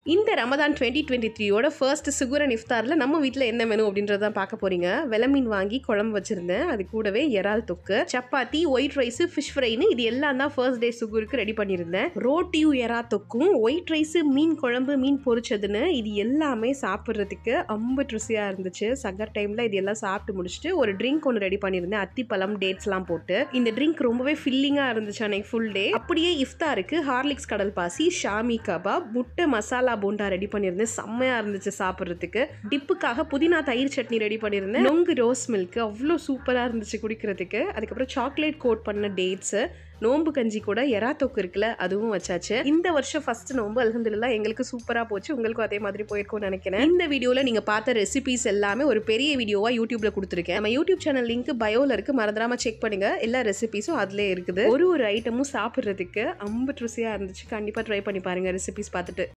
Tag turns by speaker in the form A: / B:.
A: இந்த Ramadan twenty twenty த்ரீயோட first சுகுரன் இஃப்தாரில் நம்ம வீட்டில் என்ன மெனு அப்படின்றத தான் பார்க்க போறீங்க வெலை மீன் வாங்கி குழம்பு வச்சிருந்தேன் அது கூடவே இறால் தொக்கு சப்பாத்தி ஒயிட் ரைஸ் ஃபிஷ் ஃப்ரைன்னு இது எல்லாம் தான் ஃபர்ஸ்ட் டே சுகுருக்கு ரெடி பண்ணியிருந்தேன் ரோட்டியும் எறா தொக்கும் ஒயிட் ரைஸ் மீன் குழம்பு மீன் பொரிச்சதுன்னு இது எல்லாமே சாப்பிட்றதுக்கு அம்பட் ருசியாக இருந்துச்சு சக்கர் டைமில் இது எல்லாம் சாப்பிட்டு முடிச்சுட்டு ஒரு ட்ரிங்க் ஒன்று ரெடி பண்ணியிருந்தேன் அத்திப்பழம் டேட்ஸ்லாம் போட்டு இந்த ட்ரிங்க் ரொம்பவே ஃபில்லிங்காக இருந்துச்சு அன்னைக்கு ஃபுல் டே அப்படியே இஃப்தாருக்கு ஹார்லிக்ஸ் கடல் பாசி ஷாமி கபாப் முட்டை மசாலா போண்டா ரெடி பண்ணியிருந்தேன் செம்மையா இருந்துச்சு சாப்பிட்றதுக்கு டிப்புக்காக புதினா தயிர் சட்னி ரெடி பண்ணியிருந்தேன் நொங்கு ரோஸ் மில்க் அவ்வளோ சூப்பராக இருந்துச்சு குடிக்கிறதுக்கு அதுக்கப்புறம் சாக்லேட் கோட் பண்ண டேட்ஸு நோம்பு கஞ்சி கூட எறா தொக்கு இருக்குல்ல அதுவும் வச்சாச்சு இந்த வருஷம் ஃபர்ஸ்ட் நோம்பு அல்ஹம்துலில்லாஹ் எங்களுக்கு சூப்பராக போச்சு உங்களுக்கும் அதே மாதிரி போயிருக்கும்னு நினைக்கிறேன் இந்த வீடியோவில் நீங்கள் பார்த்த ரெசிபிஸ் எல்லாமே ஒரு பெரிய வீடியோவாக யூடியூப்ல கொடுத்துருக்கேன் நம்ம யூடியூப் சேனல் லிங்க் பயோல இருக்கு மறந்துடாம செக் பண்ணுங்க எல்லா ரெசிபிஸும் அதுலேயே இருக்குது ஒரு ஒரு ஐட்டமும் சாப்பிட்றதுக்கு அம்பு ருசியாக இருந்துச்சு கண்டிப்பாக ட்ரை பண்ணி பாருங்க ரெசிபிஸ் பார்த்துட்டு